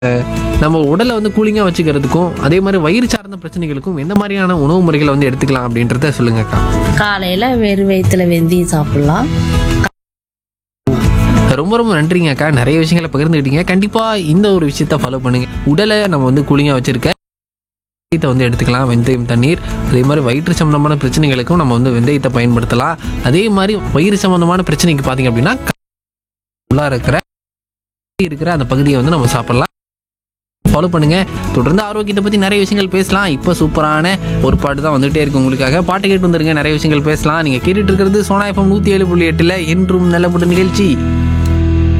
நம்ம உடலை வந்து கூலிங்காக வச்சுக்கிறதுக்கும் அதே மாதிரி வயிறு சார்ந்த பிரச்சனைகளுக்கும் எந்த மாதிரியான உணவு முறைகளை வந்து எடுத்துக்கலாம் அப்படின்றத சொல்லுங்கக்கா காலையில வெறும் வயிற்றுல வெந்தயம் சாப்பிடலாம் ரொம்ப ரொம்ப நன்றிங்க அக்கா நிறைய விஷயங்களை பகிர்ந்துக்கிட்டீங்க கண்டிப்பாக இந்த ஒரு விஷயத்த ஃபாலோ பண்ணுங்க உடலை நம்ம வந்து கூலிங்காக வச்சிருக்க வெந்தயத்தை வந்து எடுத்துக்கலாம் வெந்தயம் தண்ணீர் அதே மாதிரி வயிற்று சம்பந்தமான பிரச்சனைகளுக்கும் நம்ம வந்து வெந்தயத்தை பயன்படுத்தலாம் அதே மாதிரி வயிறு சம்பந்தமான பிரச்சனைக்கு பார்த்தீங்க அப்படின்னா உள்ளா இருக்கிற இருக்கிற அந்த பகுதியை வந்து நம்ம சாப்பிடலாம் ஃபாலோ பண்ணுங்க தொடர்ந்து ஆரோக்கியத்தை பத்தி நிறைய விஷயங்கள் பேசலாம் இப்போ சூப்பரான ஒரு பாட்டு தான் வந்துட்டே இருக்கு உங்களுக்காக பாட்டு கேட்டு வந்துருங்க நிறைய விஷயங்கள் பேசலாம் நீங்க கேட்டுட்டு இருக்கிறது சோனா எஃப்எம் நூத்தி ஏழு புள்ளி எட்டுல என்றும் நல்லபட நிகழ்ச்சி